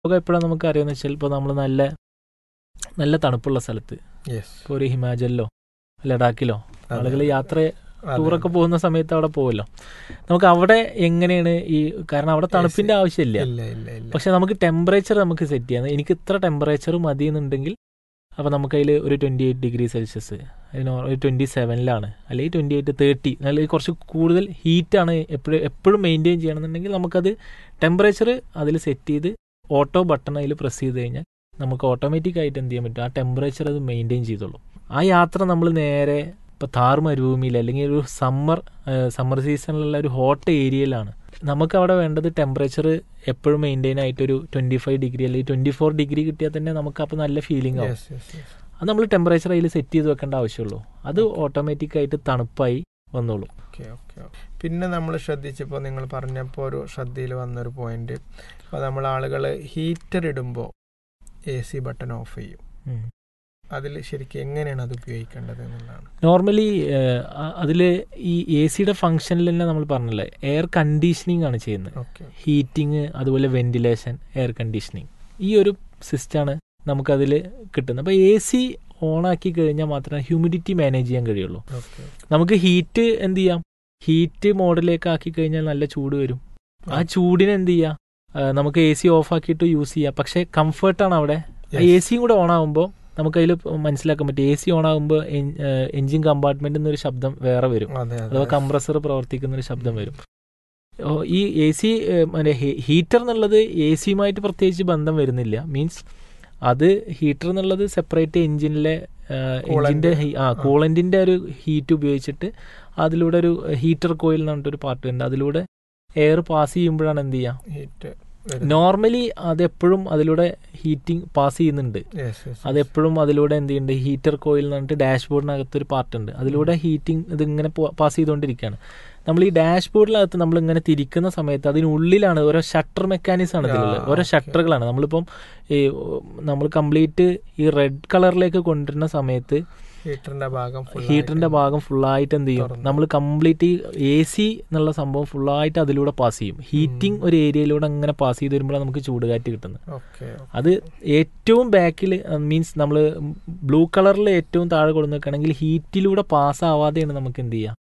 ലോകം എപ്പോഴാണ് നമുക്ക് അറിയാമെന്ന് വെച്ചാൽ ഇപ്പോൾ നമ്മൾ നല്ല നല്ല തണുപ്പുള്ള സ്ഥലത്ത് യെസ് ഇപ്പോൾ ഒരു ഹിമാചലിലോ ലഡാക്കിലോ ആളുകൾ യാത്ര ടൂറൊക്കെ പോകുന്ന സമയത്ത് അവിടെ പോകുമല്ലോ നമുക്ക് അവിടെ എങ്ങനെയാണ് ഈ കാരണം അവിടെ തണുപ്പിന്റെ ആവശ്യമില്ല ഇല്ല ഇല്ല ഇല്ല പക്ഷെ നമുക്ക് ടെമ്പറേച്ചർ നമുക്ക് സെറ്റ് ചെയ്യാം എനിക്ക് ഇത്ര ടെമ്പറേച്ചർ മതി എന്നുണ്ടെങ്കിൽ അപ്പോൾ നമുക്ക് അതിൽ ഒരു ട്വൻറ്റി എയ്റ്റ് ഡിഗ്രി സെൽഷ്യസ് അതിന് ഒരു ട്വൻറ്റി സെവനിലാണ് അല്ലെങ്കിൽ ട്വൻറ്റി എയ്റ്റ് തേർട്ടി അല്ലെങ്കിൽ കുറച്ച് കൂടുതൽ ഹീറ്റാണ് എപ്പോഴും എപ്പോഴും മെയിൻറ്റെയിൻ ചെയ്യണമെന്നുണ്ടെങ്കിൽ നമുക്കത് ടെമ്പറേച്ചർ അതിൽ സെറ്റ് ചെയ്ത് ഓട്ടോ ബട്ടൺ അതിൽ പ്രസ് ചെയ്ത് കഴിഞ്ഞാൽ നമുക്ക് ഓട്ടോമാറ്റിക് ആയിട്ട് എന്ത് ചെയ്യാൻ പറ്റും ആ ടെമ്പറേച്ചർ അത് മെയിൻറ്റെയിൻ ചെയ്തോളും ആ യാത്ര നമ്മൾ നേരെ ഇപ്പോൾ താർ മരുഭൂമിയിൽ അല്ലെങ്കിൽ ഒരു സമ്മർ സമ്മർ സീസണിലുള്ള ഒരു ഹോട്ട് ഏരിയയിലാണ് നമുക്ക് അവിടെ വേണ്ടത് ടെമ്പറേച്ചർ എപ്പോഴും മെയിൻറ്റെയിൻ ആയിട്ട് ഒരു ട്വൻറ്റി ഫൈവ് ഡിഗ്രി അല്ലെങ്കിൽ ട്വൻറ്റി ഫോർ ഡിഗ്രി കിട്ടിയാൽ തന്നെ നമുക്ക് അപ്പോൾ നല്ല ഫീലിംഗ് ആവും യെസ് യെസ് യെസ് അത് നമ്മൾ ടെമ്പറേച്ചർ അതിൽ സെറ്റ് ചെയ്ത് വെക്കേണ്ട ആവശ്യമുള്ളൂ അത് ഓട്ടോമാറ്റിക് ആയിട്ട് തണുപ്പായി വന്നോളൂ ഓക്കെ ഓക്കെ പിന്നെ നമ്മൾ ശ്രദ്ധിച്ചപ്പോൾ നിങ്ങൾ പറഞ്ഞപ്പോൾ ഒരു ശ്രദ്ധയിൽ വന്നൊരു പോയിന്റ് ഇപ്പോൾ നമ്മൾ ആളുകൾ ഹീറ്റർ ഇടുമ്പോൾ എ സി ബട്ടൺ ഓഫ് ചെയ്യും അതിൽ ശരിക്കും എങ്ങനെയാണ് അത് ഉപയോഗിക്കേണ്ടത് എന്നുള്ളതാണ് നോർമലി അതിൽ ഈ എ സിയുടെ ഫംഗ്ഷനിൽ തന്നെ നമ്മൾ പറഞ്ഞില്ലേ എയർ കണ്ടീഷനിങ് ആണ് ചെയ്യുന്നത് ഓക്കെ ഹീറ്റിംഗ് അതുപോലെ വെന്റിലേഷൻ എയർ കണ്ടീഷനിങ് ഈ ഒരു സിസ്റ്റമാണ് നമുക്കതിൽ കിട്ടുന്നത് അപ്പോൾ എ സി ഓണാക്കി കഴിഞ്ഞാൽ മാത്രമേ ഹ്യൂമിഡിറ്റി മാനേജ് ചെയ്യാൻ കഴിയുള്ളൂ ഓക്കെ നമുക്ക് ഹീറ്റ് എന്ത് ചെയ്യാം ഹീറ്റ് മോഡിലേക്ക് ആക്കി കഴിഞ്ഞാൽ നല്ല ചൂട് വരും ആ ചൂടിന് എന്ത് ചെയ്യാം ആ, നമുക്ക് എ സി ഓഫ് ആക്കിയിട്ട് യൂസ് ചെയ്യാം പക്ഷേ കംഫർട്ടാണ് അവിടെ എ സിയും കൂടെ ഓൺ ആകുമ്പോൾ നമുക്ക് അതിൽ മനസ്സിലാക്കാൻ പറ്റും എ സി ഓൺ ആകുമ്പോൾ എഞ്ചിൻ കമ്പാർട്ട്മെന്റിൽ നിന്നൊരു ശബ്ദം വേറെ വരും അതെ അഥവാ അതെ കംപ്രസർ പ്രവർത്തിക്കുന്ന ഒരു ശബ്ദം വരും ഓ, ഈ എ സി മറ്റേ ഹീറ്റർ എന്നുള്ളത് എ സിയുമായിട്ട് പ്രത്യേകിച്ച് ബന്ധം വരുന്നില്ല മീൻസ് അത് ഹീറ്റർ എന്നുള്ളത് സെപ്പറേറ്റ് എഞ്ചിനിലെ എഞ്ചിന്റെ ആ കൂളന്റിന്റെ ഒരു ഹീറ്റ് ഉപയോഗിച്ചിട്ട് അതിലൂടെ ഒരു ഹീറ്റർ കോയിൽ എന്ന് പറഞ്ഞിട്ടൊരു പാർട്ട് ഉണ്ട് അതിലൂടെ എയർ പാസ് ചെയ്യുമ്പോഴാണ് എന്ത് ചെയ്യുക ഹീറ്റ് നോർമലി അതെപ്പോഴും അതിലൂടെ ഹീറ്റിംഗ് പാസ് ചെയ്യുന്നുണ്ട് യെസ് യെസ് അതെപ്പോഴും അതിലൂടെ എന്ത് ചെയ്യുന്നുണ്ട് ഹീറ്റർ കോയിൽ എന്ന് പറഞ്ഞിട്ട് ഡാഷ്ബോർഡിനകത്ത് ഒരു പാർട്ട് ഉണ്ട് അതിലൂടെ ഹീറ്റിംഗ് ഇത് ഇങ്ങനെ പാസ് ചെയ്തുകൊണ്ടിരിക്കുകയാണ് നമ്മൾ ഈ ഡാഷ്ബോർഡിനകത്ത് നമ്മൾ ഇങ്ങനെ തിരിക്കുന്ന സമയത്ത് അതിനുള്ളിലാണ് ഓരോ ഷട്ടർ മെക്കാനിസം ആണ് ഇതിലുള്ളത് ആ, ഓരോ okay. ഷട്ടറുകളാണ് നമ്മളിപ്പം ഈ നമ്മൾ കംപ്ലീറ്റ് ഈ റെഡ് കളറിലേക്ക് കൊണ്ടുവരുന്ന സമയത്ത് ഹീറ്ററിന്റെ ഭാഗം full ഹീറ്ററിന്റെ ആയിട്ട് ഭാഗം ഫുള്ളായിട്ട് എന്ത് ചെയ്യും തുറന്ന്. നമ്മൾ കംപ്ലീറ്റ് ഈ എ സി എന്നുള്ള സംഭവം ഫുള്ളായിട്ട് അതിലൂടെ പാസ് ചെയ്യും ഹീറ്റിംഗ് ഒരു ഏരിയയിലൂടെ അങ്ങനെ പാസ് ചെയ്ത് വരുമ്പോഴാണ് നമുക്ക് ചൂടുകാറ്റ് കിട്ടുന്നത് ഓക്കെ അത് ഏറ്റവും ബാക്കിൽ മീൻസ് നമ്മൾ ബ്ലൂ കളറിൽ ഏറ്റവും താഴെ കൊടുന്ന് വെക്കുകയാണെങ്കിൽ ഹീറ്റിലൂടെ പാസ് ആവാതെയാണ് നമുക്ക് എന്ത് ചെയ്യുക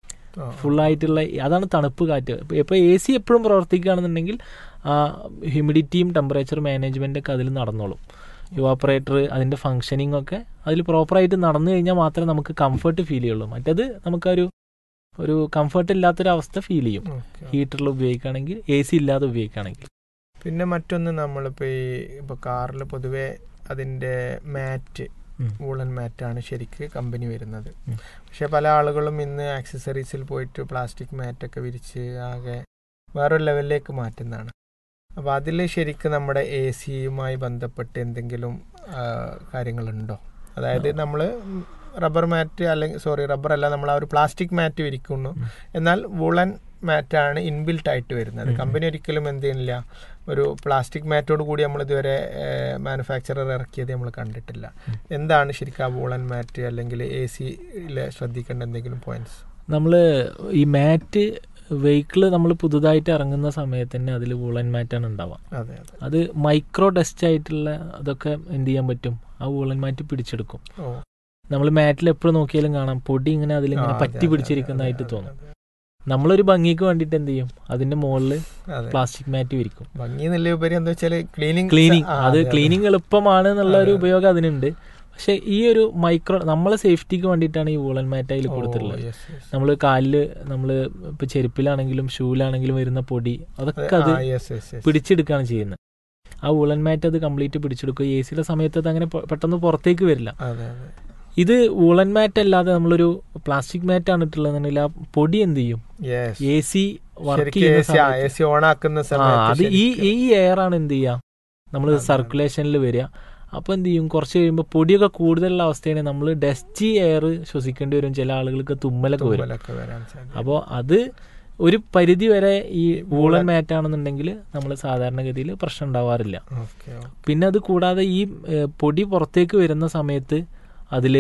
ഫുൾ ആയിട്ടുള്ള അതാണ് തണുപ്പ് കാറ്റ് ഇപ്പോൾ എ സി എപ്പോഴും പ്രവർത്തിക്കുകയാണെന്നുണ്ടെങ്കിൽ ആ ഹ്യൂമിഡിറ്റിയും ടെമ്പറേച്ചർ മാനേജ്മെന്റ് ഒക്കെ അതിൽ നടന്നോളും യുവാപ്പറേറ്റർ അതിന്റെ ഫങ്ഷനിങ് ഒക്കെ അതിൽ പ്രോപ്പറായിട്ട് നടന്നു കഴിഞ്ഞാൽ മാത്രമേ നമുക്ക് കംഫർട്ട് ഫീൽ ചെയ്യുള്ളൂ മറ്റേത് നമുക്കൊരു ഒരു കംഫർട്ട് ഇല്ലാത്തൊരു അവസ്ഥ ഫീൽ ചെയ്യും ഹീറ്ററിൽ ഉപയോഗിക്കുകയാണെങ്കിൽ എ സി ഇല്ലാതെ ഉപയോഗിക്കുകയാണെങ്കിൽ പിന്നെ മറ്റൊന്ന് നമ്മളിപ്പോൾ ഈ ഇപ്പോൾ കാറിൽ പൊതുവെ അതിൻ്റെ മാറ്റ് ഉം. വൂളൻ മാറ്റാണ് ശരിക്ക് കമ്പനി വരുന്നത് ഉം. പക്ഷെ പല ആളുകളും ഇന്ന് ആക്സസറീസിൽ പോയിട്ട് പ്ലാസ്റ്റിക് മാറ്റൊക്കെ വിരിച്ച് ആകെ വേറൊരു ലെവലിലേക്ക് മാറ്റുന്നതാണ് അപ്പോൾ അതിൽ ശരിക്ക് നമ്മുടെ എ സിയുമായി ബന്ധപ്പെട്ട് എന്തെങ്കിലും ആ, കാര്യങ്ങളുണ്ടോ അതായത് നമ്മൾ റബ്ബർ മാറ്റ് അല്ലെങ്കിൽ സോറി റബ്ബർ അല്ല നമ്മൾ ആ ഒരു പ്ലാസ്റ്റിക് മാറ്റ് വിരിക്കുന്നു എന്നാൽ വുളൻ മാറ്റാണ് ഇൻബിൽട്ട് ആയിട്ട് വരുന്നത് ഉം. കമ്പനി ഒരിക്കലും എന്ത് ചെയ്യുന്നില്ല ഒരു പ്ലാസ്റ്റിക് മാറ്റോട് കൂടി നമ്മൾ ഇതുവരെ മാനുഫാക്ചറർ ഇറക്കിയത് നമ്മൾ കണ്ടിട്ടില്ല എന്താണ് ശരിക്കും ആ വൂളൻ മാറ്റ് അല്ലെങ്കിൽ എ സിയിൽ ശ്രദ്ധിക്കേണ്ട എന്തെങ്കിലും പോയിന്റ്സ് നമ്മൾ ഈ മാറ്റ് വെഹിക്കിൾ നമ്മൾ പുതുതായിട്ട് ഇറങ്ങുന്ന സമയത്ത് തന്നെ അതിൽ വൂളൻ മാറ്റാണ് ഉണ്ടാവുക അതെ അതെ അത് മൈക്രോ ഡസ്റ്റ് ആയിട്ടുള്ള അതൊക്കെ എന്ത് ചെയ്യാൻ പറ്റും ആ വൂളൻ മാറ്റ് പിടിച്ചെടുക്കും ഓ നമ്മൾ മാറ്റിൽ എപ്പോഴും നോക്കിയാലും കാണാം പൊടി ഇങ്ങനെ ആ, അതിലിങ്ങനെ അതെ, പറ്റി അതെ, പിടിച്ചിരിക്കുന്നതായിട്ട് അതെ, തോന്നും അതെ, നമ്മളൊരു ഭംഗിക്ക് വേണ്ടിയിട്ട് എന്ത് ചെയ്യും അതിന്റെ മുകളിൽ അതെ പ്ലാസ്റ്റിക് മാറ്റ് വിരിക്കും ഭംഗി നല്ല ഉപരി എന്താ വെച്ചാൽ ക്ലീനിങ് ക്ലീനിങ് അത് ക്ലീനിങ് എളുപ്പമാണ് എന്നുള്ള ഒരു ഉപയോഗം അതിനുണ്ട് പക്ഷെ ഈ ഒരു മൈക്രോ നമ്മളെ സേഫ്റ്റിക്ക് വേണ്ടിയിട്ടാണ് ഈ വൂളൻ മാറ്റ് അതിൽ കൊടുത്തിട്ടുള്ളത് നമ്മൾ കാലില് നമ്മൾ ഇപ്പൊ ചെരുപ്പിലാണെങ്കിലും ഷൂലാണെങ്കിലും വരുന്ന പൊടി അതൊക്കെ അത് പിടിച്ചെടുക്കുകയാണ് ചെയ്യുന്നത് ആ വൂളൻ മാറ്റ് അത് കംപ്ലീറ്റ് പിടിച്ചെടുക്കുക എ സിയുടെ സമയത്ത് അത് അങ്ങനെ പെ- പെട്ടെന്ന് പുറത്തേക്ക് വരില്ല അതെ അതെ ഇത് വൂളൻ മാറ്റ് അല്ലാതെ നമ്മളൊരു പ്ലാസ്റ്റിക് മാറ്റ് ആണ് ഇട്ടുള്ളതെന്നുണ്ടെങ്കിൽ ആ പൊടി എന്ത് ചെയ്യും യെസ് എ സി വർക്ക് ശരിക്കും ചെയ്യുന്ന എ സി സമയത്ത് എ സി ഓൺ ആക്കുന്ന ആ സമയത്ത് അത് ഈ ശരിക്കും- ഈ എയർ ആണ് എന്ത് ചെയ്യുക നമ്മൾ അതെ, അതെ. സർക്കുലേഷനിൽ വരിക അപ്പൊ എന്ത് ചെയ്യും കുറച്ച് കഴിയുമ്പോൾ പൊടിയൊക്കെ കൂടുതലുള്ള അവസ്ഥയാണ് നമ്മൾ ഡസ്റ്റി എയർ ശ്വസിക്കേണ്ടി വരും ചില ആളുകൾക്ക് തുമ്മലൊക്കെ വരും തുമ്മലൊക്കെ വരാൻ സാധ്യത അപ്പോൾ അത് ഒരു പരിധി വരെ ഈ വൂളൻ മാറ്റ് ആണെന്നുണ്ടെങ്കിൽ നമ്മൾ സാധാരണഗതിയിൽ പ്രശ്നം ഉണ്ടാവാറില്ല ഓക്കെ പിന്നെ അത് കൂടാതെ ഈ ഏഹ്, പൊടി പുറത്തേക്ക് വരുന്ന സമയത്ത് അതിൽ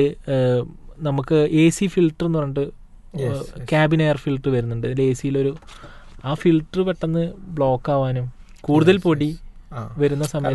നമുക്ക് എ സി ഫിൽറ്റർ എന്ന് പറഞ്ഞിട്ട് Yes, yes. Cabin air filter വരുന്നുണ്ട് അതിൽ എ സിയിലൊരു ആ ഫിൽറ്റർ പെട്ടെന്ന് ബ്ലോക്ക് ആവാനും കൂടുതൽ Yes, പൊടി yes. ആ വരുന്ന സമയത്ത്